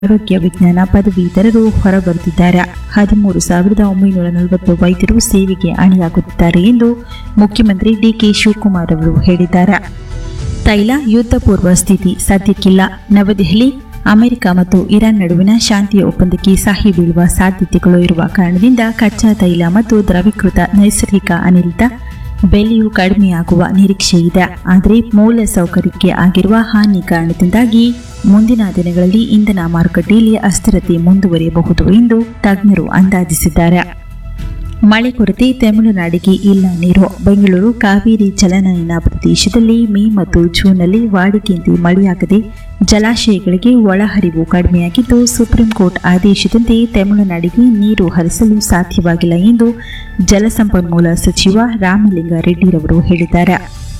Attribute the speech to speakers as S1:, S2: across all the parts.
S1: ಆರೋಗ್ಯ ವಿಜ್ಞಾನ ಪದವೀಧರರು ಹೊರಬರುತ್ತಿದ್ದಾರೆ ಹದಿಮೂರು ಸಾವಿರದ ಒಂಬೈನೂರ ನಲವತ್ತು ವೈದ್ಯರು ಸೇವೆಗೆ ಅಣಿಯಾಗುತ್ತಿದ್ದಾರೆ ಎಂದು ಮುಖ್ಯಮಂತ್ರಿ ಡಿಕೆ ಶಿವಕುಮಾರ್ ಅವರು ಹೇಳಿದ್ದಾರೆ ತೈಲ ಯುದ್ಧ ಪೂರ್ವ ಸ್ಥಿತಿ ಸದ್ಯಕ್ಕಿಲ್ಲ ನವದೆಹಲಿ ಅಮೆರಿಕ ಮತ್ತು ಇರಾನ್ ನಡುವಿನ ಶಾಂತಿಯ ಒಪ್ಪಂದಕ್ಕೆ ಸಹಿ ಬೀಳುವ ಸಾಧ್ಯತೆಗಳು ಇರುವ ಕಾರಣದಿಂದ ಕಚ್ಚಾ ತೈಲ ಮತ್ತು ದ್ರವೀಕೃತ ನೈಸರ್ಗಿಕ ಅನಿಲದ ಬೆಲೆಯು ಕಡಿಮೆಯಾಗುವ ನಿರೀಕ್ಷೆ ಇದೆ ಆದರೆ ಮೂಲ ಸೌಕರ್ಯಕ್ಕೆ ಆಗಿರುವ ಹಾನಿ ಕಾರಣದಿಂದಾಗಿ ಮುಂದಿನ ದಿನಗಳಲ್ಲಿ ಇಂಧನ ಮಾರುಕಟ್ಟೆಯಲ್ಲಿ ಅಸ್ಥಿರತೆ ಮುಂದುವರಿಯಬಹುದು ಎಂದು ತಜ್ಞರು ಅಂದಾಜಿಸಿದ್ದಾರೆ ಮಳೆ ಕೊರತೆ ತಮಿಳುನಾಡಿಗೆ ಇಲ್ಲ ನೀರು ಬೆಂಗಳೂರು ಕಾವೇರಿ ಜಲನಯನ ಪ್ರದೇಶದಲ್ಲಿ ಮೇ ಮತ್ತು ಜೂನ್ನಲ್ಲಿ ವಾಡಿಕೆಯಂತೆ ಮಳೆಯಾಗದೆ ಜಲಾಶಯಗಳಿಗೆ ಒಳಹರಿವು ಕಡಿಮೆಯಾಗಿದ್ದು ಸುಪ್ರೀಂ ಕೋರ್ಟ್ ಆದೇಶದಂತೆ ತಮಿಳುನಾಡಿಗೆ ನೀರು ಹರಿಸಲು ಸಾಧ್ಯವಾಗಿಲ್ಲ ಎಂದು ಜಲಸಂಪನ್ಮೂಲ ಸಚಿವ ರಾಮಲಿಂಗ ರೆಡ್ಡಿರವರು ಹೇಳಿದ್ದಾರೆ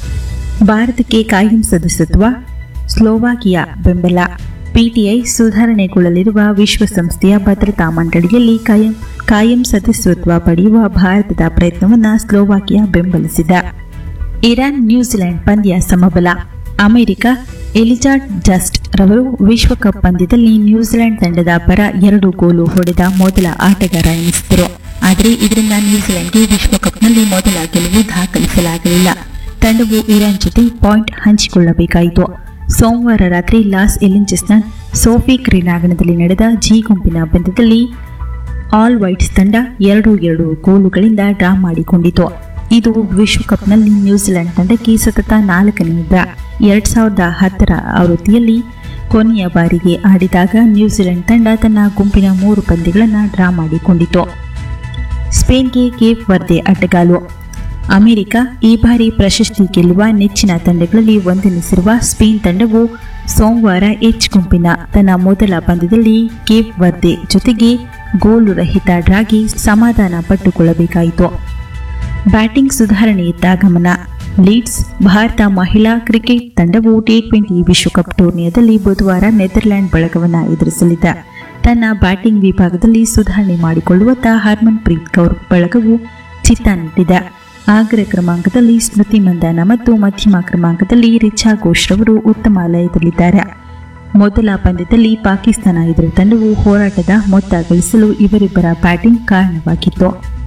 S1: ಭಾರತಕ್ಕೆ ಕಾಯಂ ಸದಸ್ಯತ್ವ ಸ್ಲೋವಾಕಿಯಾ ಬೆಂಬಲ ಪಿಟಿಐ ಸುಧಾರಣೆಗೊಳ್ಳಲಿರುವ ವಿಶ್ವಸಂಸ್ಥೆಯ ಭದ್ರತಾ ಮಂಡಳಿಯಲ್ಲಿ ಕಾಯಂ ಕಾಯಂ ಸದಸ್ಯತ್ವ ಪಡೆಯುವ ಭಾರತದ ಪ್ರಯತ್ನವನ್ನು ಸ್ಲೋವಾಕಿಯಾ ಬೆಂಬಲಿಸಿದೆ ಇರಾನ್ ನ್ಯೂಜಿಲೆಂಡ್ ಪಂದ್ಯ ಸಮಬಲ ಅಮೆರಿಕ ಎಲಿಜಾಡ್ ಜಸ್ಟ್ ರವರು ವಿಶ್ವಕಪ್ ಪಂದ್ಯದಲ್ಲಿ ನ್ಯೂಜಿಲೆಂಡ್ ತಂಡದ ಪರ ಎರಡು ಗೋಲು ಹೊಡೆದ ಮೊದಲ ಆಟಗಾರ ಎನಿಸಿದರು ಆದರೆ ಇದರಿಂದ ನ್ಯೂಜಿಲೆಂಡ್ಗೆ ವಿಶ್ವಕಪ್ನಲ್ಲಿ ಮೊದಲ ಗೆಲುವು ದಾಖಲಿಸಲಾಗಲಿಲ್ಲ ತಂಡವು ಇರಾನ್ ಜೊತೆ ಪಾಯಿಂಟ್ ಹಂಚಿಕೊಳ್ಳಬೇಕಾಯಿತು ಸೋಮವಾರ ರಾತ್ರಿ ಲಾಸ್ ಎಲಿಂಜಸ್ನ ಸೋಫಿ ಕ್ರೀಡಾಂಗಣದಲ್ಲಿ ನಡೆದ ಜಿ ಗುಂಪಿನ ಪಂದ್ಯದಲ್ಲಿ ಆಲ್ ವೈಟ್ಸ್ ತಂಡ ಎರಡು ಎರಡು ಗೋಲುಗಳಿಂದ ಡ್ರಾ ಮಾಡಿಕೊಂಡಿತು ಇದು ವಿಶ್ವಕಪ್ನಲ್ಲಿ ನ್ಯೂಜಿಲೆಂಡ್ ತಂಡಕ್ಕೆ ಸತತ ನಾಲ್ಕನೇ ಡ್ರಾ ಎರಡ್ ಸಾವಿರದ ಹತ್ತರ ಆವೃತ್ತಿಯಲ್ಲಿ ಕೊನೆಯ ಬಾರಿಗೆ ಆಡಿದಾಗ ನ್ಯೂಜಿಲೆಂಡ್ ತಂಡ ತನ್ನ ಗುಂಪಿನ ಮೂರು ಪಂದ್ಯಗಳನ್ನು ಡ್ರಾ ಮಾಡಿಕೊಂಡಿತು ಸ್ಪೇನ್ಗೆ ಕೇಪ್ ವರ್ದೆ ಅಡ್ಡಗಾಲು ಅಮೆರಿಕ ಈ ಬಾರಿ ಪ್ರಶಸ್ತಿ ಗೆಲ್ಲುವ ನೆಚ್ಚಿನ ತಂಡಗಳಲ್ಲಿ ಒಂದೆನಿಸಿರುವ ಸ್ಪೇನ್ ತಂಡವು ಸೋಮವಾರ ಎಚ್ ಗುಂಪಿನ ತನ್ನ ಮೊದಲ ಪಂದ್ಯದಲ್ಲಿ ಕೇಪ್ ವರ್ದೆ ಜೊತೆಗೆ ಗೋಲು ರಹಿತ ಡ್ರಾಗಿ ಸಮಾಧಾನ ಪಟ್ಟುಕೊಳ್ಳಬೇಕಾಯಿತು ಬ್ಯಾಟಿಂಗ್ ಸುಧಾರಣೆಯತ್ತ ಗಮನ ಲೀಡ್ಸ್ ಭಾರತ ಮಹಿಳಾ ಕ್ರಿಕೆಟ್ ತಂಡವು ಟಿ ಟ್ವೆಂಟಿ ವಿಶ್ವಕಪ್ ಟೂರ್ನಿಯಲ್ಲಿ ಬುಧವಾರ ನೆದರ್ಲ್ಯಾಂಡ್ ಬಳಗವನ್ನು ಎದುರಿಸಲಿದೆ ತನ್ನ ಬ್ಯಾಟಿಂಗ್ ವಿಭಾಗದಲ್ಲಿ ಸುಧಾರಣೆ ಮಾಡಿಕೊಳ್ಳುವತ್ತ ಹರ್ಮನ್ ಪ್ರೀತ್ ಕೌರ್ ಬಳಗವು ಚಿತ್ತ ನೆಟ್ಟಿದೆ ಅಗ್ರ ಕ್ರಮಾಂಕದಲ್ಲಿ ಸ್ಮೃತಿ ಮಂದಾನ ಮತ್ತು ಮಧ್ಯಮ ಕ್ರಮಾಂಕದಲ್ಲಿ ರಿಚಾ ಘೋಷ್ ರವರು ಉತ್ತಮ ಲಯದಲ್ಲಿದ್ದಾರೆ ಮೊದಲ ಪಂದ್ಯದಲ್ಲಿ ಪಾಕಿಸ್ತಾನ ಎದುರು ತಂಡವು ಹೋರಾಟದ ಮೊತ್ತ ಗಳಿಸಲು ಇವರಿಬ್ಬರ ಬ್ಯಾಟಿಂಗ್ ಕಾರಣವಾಗಿತ್ತು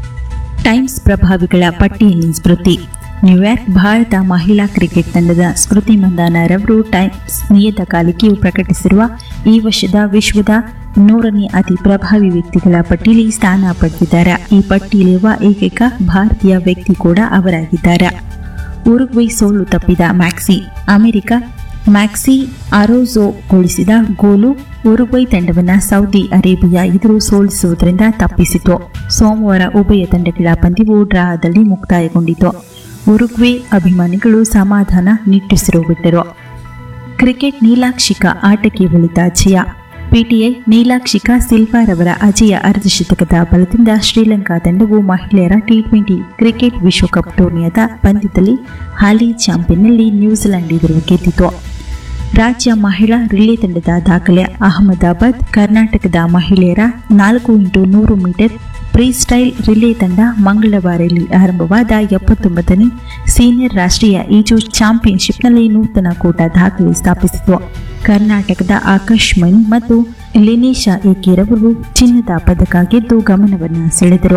S1: ಟೈಮ್ಸ್ ಪ್ರಭಾವಿಗಳ ಪಟ್ಟಿಯಲ್ಲಿ ಸ್ಮೃತಿ ನ್ಯೂಯಾರ್ಕ್ ಭಾರತ ಮಹಿಳಾ ಕ್ರಿಕೆಟ್ ತಂಡದ ಸ್ಮೃತಿ ಮಂದಾನರವರು ಟೈಮ್ಸ್ ನಿಯತಕಾಲಿಕೆಯು ಪ್ರಕಟಿಸಿರುವ ಈ ವರ್ಷದ ವಿಶ್ವದ ನೂರನೇ ಅತಿ ಪ್ರಭಾವಿ ವ್ಯಕ್ತಿಗಳ ಪಟ್ಟಿಯಲ್ಲಿ ಸ್ಥಾನ ಪಡೆದಿದ್ದಾರೆ ಈ ಪಟ್ಟಿಯಲ್ಲಿರುವ ಏಕೈಕ ಭಾರತೀಯ ವ್ಯಕ್ತಿ ಕೂಡ ಅವರಾಗಿದ್ದಾರೆ ಉರುಗ್ವೈ ಸೋಲು ತಪ್ಪಿದ ಮ್ಯಾಕ್ಸಿ ಅಮೆರಿಕ ಮ್ಯಾಕ್ಸಿ ಅರೋಜೋಗೊಳಿಸಿದ ಗೋಲು ಉರುಗ್ವೈ ತಂಡವನ್ನು ಸೌದಿ ಅರೇಬಿಯಾ ಎದುರು ಸೋಲಿಸುವುದರಿಂದ ತಪ್ಪಿಸಿತು ಸೋಮವಾರ ಉಭಯ ತಂಡಗಳ ಪಂದ್ಯವು ಡ್ರಾದಲ್ಲಿ ಮುಕ್ತಾಯಗೊಂಡಿತು ಉರುಗ್ವೆ ಅಭಿಮಾನಿಗಳು ಸಮಾಧಾನ ನಿಟ್ಟುಸಿರು ಬಿಟ್ಟರು ಕ್ರಿಕೆಟ್ ನೀಲಾಕ್ಷಿಕ ಆಟಕ್ಕೆ ಒಲಿತ ಜಯ ಪಿಟಿಐ ನೀಲಾಕ್ಷಿಕ ಸಿಲ್ವಾರ್ ಅವರ ಅಜೇಯ ಅರ್ಧಶತಕದ ಬಲದಿಂದ ಶ್ರೀಲಂಕಾ ತಂಡವು ಮಹಿಳೆಯರ ಟಿ ಟ್ವೆಂಟಿ ಕ್ರಿಕೆಟ್ ವಿಶ್ವಕಪ್ ಟೂರ್ನಿಯಾದ ಪಂದ್ಯದಲ್ಲಿ ಹಾಲಿ ಚಾಂಪಿಯನ್ನಲ್ಲಿ ನ್ಯೂಜಿಲೆಂಡ್ ಎದುರು ಗೆದ್ದಿತು ರಾಜ್ಯ ಮಹಿಳಾ ರಿಲೇ ತಂಡದ ದಾಖಲೆ ಅಹಮದಾಬಾದ್ ಕರ್ನಾಟಕದ ಮಹಿಳೆಯರ ನಾಲ್ಕು ಇಂಟು ನೂರು ಮೀಟರ್ ಫ್ರೀ ಸ್ಟೈಲ್ ರಿಲೇ ತಂಡ ಮಂಗಳವಾರಲ್ಲಿ ಆರಂಭವಾದ ಎಪ್ಪತ್ತೊಂಬತ್ತನೇ ಸೀನಿಯರ್ ರಾಷ್ಟ್ರೀಯ ಈಜು ಚಾಂಪಿಯನ್ಶಿಪ್ನಲ್ಲಿ ನೂತನ ಕೂಟ ದಾಖಲೆ ಸ್ಥಾಪಿಸಿತು ಕರ್ನಾಟಕದ ಆಕಾಶ್ ಮಣಿ ಮತ್ತು ಲಿನೇಶಾ ಏಕೆರವರು ಚಿನ್ನದ ಪದಕ ಗೆದ್ದು ಗಮನವನ್ನು ಸೆಳೆದರು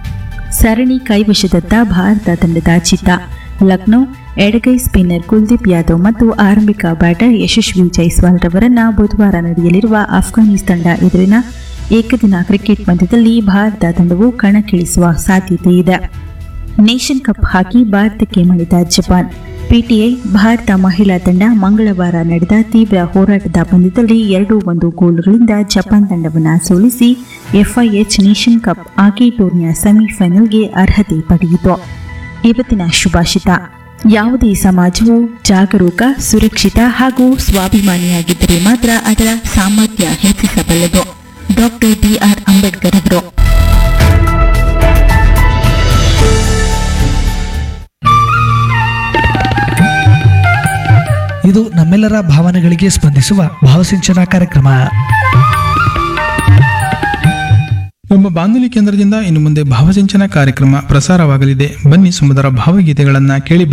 S1: ಸರಣಿ ಕೈವಶದತ್ತ ಭಾರತ ತಂಡದ ಚಿತ್ತ ಲಕ್ನೋ ಎಡಗೈ ಸ್ಪಿನ್ನರ್ ಕುಲ್ದೀಪ್ ಯಾದವ್ ಮತ್ತು ಆರಂಭಿಕ ಬ್ಯಾಟರ್ ಯಶಸ್ವಿ ಜೈಸ್ವಾಲ್ ರವರನ್ನ ಬುಧವಾರ ನಡೆಯಲಿರುವ ಆಫ್ಘಾನಿಸ್ತಾನ ಎದುರಿನ ಏಕದಿನ ಕ್ರಿಕೆಟ್ ಪಂದ್ಯದಲ್ಲಿ ಭಾರತ ತಂಡವು ಕಣಕ್ಕಿಳಿಸುವ ಸಾಧ್ಯತೆ ಇದೆ ನೇಷನ್ ಕಪ್ ಹಾಕಿ ಭಾರತಕ್ಕೆ ಮಣಿದ ಜಪಾನ್ ಪಿಟಿಐ ಭಾರತ ಮಹಿಳಾ ತಂಡ ಮಂಗಳವಾರ ನಡೆದ ತೀವ್ರ ಹೋರಾಟದ ಪಂದ್ಯದಲ್ಲಿ ಎರಡು ಒಂದು ಗೋಲುಗಳಿಂದ ಜಪಾನ್ ತಂಡವನ್ನು ಸೋಲಿಸಿ ಎಫ್ಐಎಚ್ ನೇಷನ್ ಕಪ್ ಹಾಕಿ ಟೂರ್ನಿಯ ಸೆಮಿಫೈನಲ್ಗೆ ಅರ್ಹತೆ ಪಡೆಯಿತು ಇವತ್ತಿನ ಶುಭಾಷಿತ ಯಾವುದೇ ಸಮಾಜವು ಜಾಗರೂಕ ಸುರಕ್ಷಿತ ಹಾಗೂ ಸ್ವಾಭಿಮಾನಿಯಾಗಿದ್ದರೆ ಮಾತ್ರ ಅದರ ಸಾಮರ್ಥ್ಯ ಹೆಚ್ಚಿಸಬಲ್ಲದು ಡಾಕ್ಟರ್ ಬಿಆರ್ ಅಂಬೇಡ್ಕರ್ ಅವರು
S2: ಇದು ನಮ್ಮೆಲ್ಲರ ಭಾವನೆಗಳಿಗೆ ಸ್ಪಂದಿಸುವ ಭಾವಸಿಂಚನ ಕಾರ್ಯಕ್ರಮ
S3: ನಮ್ಮ ಬಾನುಲಿ ಕೇಂದ್ರದಿಂದ ಇನ್ನು ಮುಂದೆ ಭಾವಸಿಂಚನ ಕಾರ್ಯಕ್ರಮ ಪ್ರಸಾರವಾಗಲಿದೆ ಬನ್ನಿ ಸುಮಧುರ ಭಾವಗೀತೆಗಳನ್ನ ಕೇಳಿ